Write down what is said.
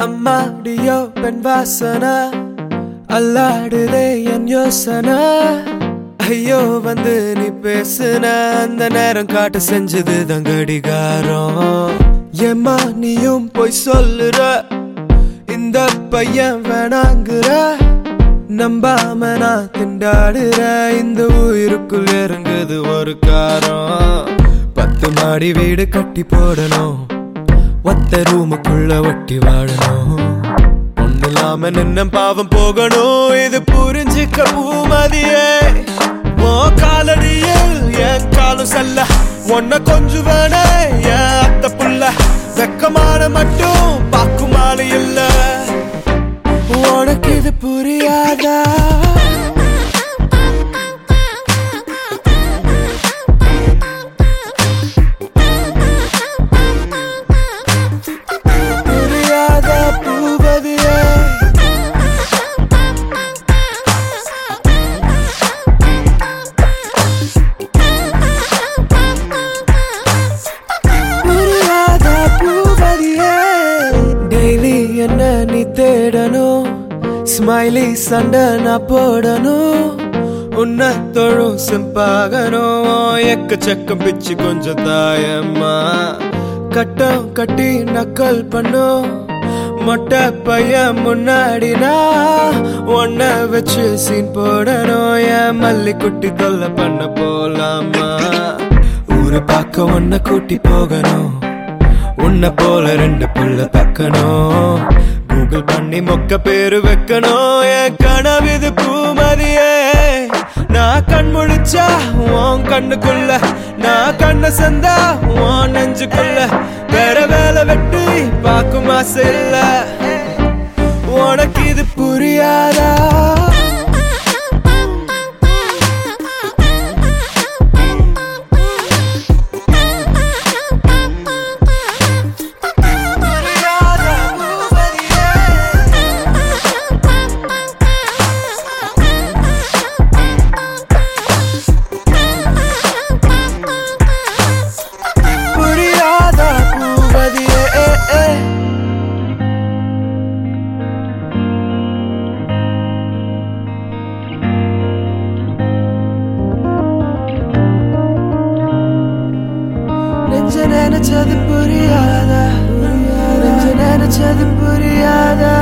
அம்மாடியோ பெண் வாசனா அல்லாடுதே என் யோசனை ஐயோ வந்து நீ பேசுன அந்த நேரம் காட்ட செஞ்சது தான் கடிகாரம் ஏம்மா நீயும் போய் சொல்லுற இந்த பையன் வேணாங்குற நம்பாம நான் திண்டாடுற இந்த உயிருக்குள் இறங்குது ஒரு காரம் பத்து மாடி வீடு கட்டி போடணும் ஒத்த ரூமுக்குள்ள ஒட்டி வாழணும் ஒண்ணு இல்லாம நின்ன பாவம் போகணும் இது புரிஞ்சுக்க பூமதியே ஓ காலடியில் என் காலம் செல்ல உன்னை கொஞ்சம் வேணே என் அத்த புள்ள வெக்கமான மட்டும் பாக்கும் ஆளு இல்ல உனக்கு இது புரியாதா புரியாத பூபதியே புரியாத பூபதியே டெய்லி என்ன நீ தேடணும் ஸ்மைலி சண்டை நான் போடணும் உன்னை தொழும் சிம்பாகணும் எக்கச்சக்கம் பிச்சு கொஞ்சம் தாயம்மா கட்டம் கட்டி நக்கல் பண்ணும் மொட்டை பையன் முன்னாடி நான் உன்னை வச்சு சீன் போடணும் என் மல்லி குட்டி தொல்லை பண்ண போலாமா ஊரு பார்க்க உன்னை கூட்டி போகணும் உன்னை போல ரெண்டு புள்ள பக்கணும் கூகுள் பண்ணி மொக்க பேரு வைக்கணும் என் கனவிது பூமதியே நான் கண் முழிச்சா உன் கண்ணுக்குள்ள நான் கண்ண சந்தா உன் நெஞ்சுக்குள்ள வேற வேலை வெட்டி பார்க்கும் ஆசை இல்ல உனக்கு இது புரியாதா புரியாத பூமதியே புரியாத பூமதியே ஏ, ஏ. நெஞ்ச நினைச்சது புரியாத நெஞ்ச நினைச்சது புரியாத